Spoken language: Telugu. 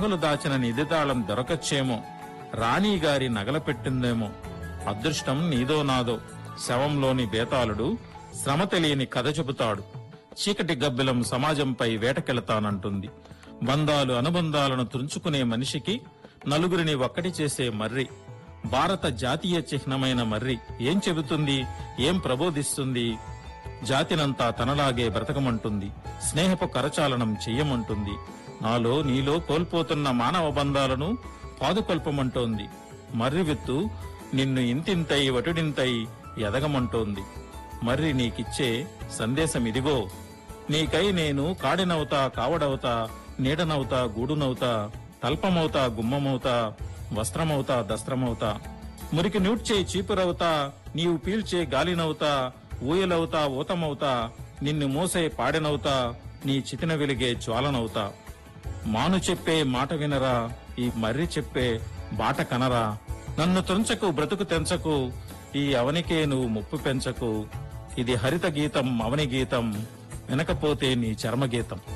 రంగులు దాచిన నిధితాళం దొరకచ్చేమో రాణి గారి నగల పెట్టిందేమో అదృష్టం నీదో నాదో శవంలోని బేతాళుడు శ్రమ తెలియని కథ చెబుతాడు చీకటి గబ్బిలం సమాజంపై వేటకెళతానంటుంది బంధాలు అనుబంధాలను తుంచుకునే మనిషికి నలుగురిని ఒక్కటి చేసే మర్రి భారత జాతీయ చిహ్నమైన మర్రి ఏం చెబుతుంది ఏం ప్రబోధిస్తుంది జాతినంతా తనలాగే బ్రతకమంటుంది స్నేహపు కరచాలనం చెయ్యమంటుంది నాలో నీలో కోల్పోతున్న మానవ బంధాలను పాదుకొల్పమంటోంది మర్రి విత్తు నిన్ను ఇంతింతై వటుడింతై ఎదగమంటోంది మర్రి నీకిచ్చే సందేశం ఇదిగో నీకై నేను కాడినవుతా కావడవుతా నీడనవుతా గూడునవుతా తల్పమవుతా గుమ్మమవుతా వస్త్రమవుతా దస్త్రమవుతా మురికి నూడ్చే చీపురవుతా నీవు పీల్చే గాలినవుతా ఊయలవుతా ఊతమవుతా నిన్ను మోసే పాడెనవుతా నీ చితిన వెలిగే జ్వాలనవుతా మాను చెప్పే మాట వినరా ఈ మర్రి చెప్పే బాట కనరా నన్ను తుంచకు బ్రతుకు తెంచకు ఈ అవనికే నువ్వు ముప్పు పెంచకు ఇది హరిత గీతం అవని గీతం వినకపోతే నీ చర్మ గీతం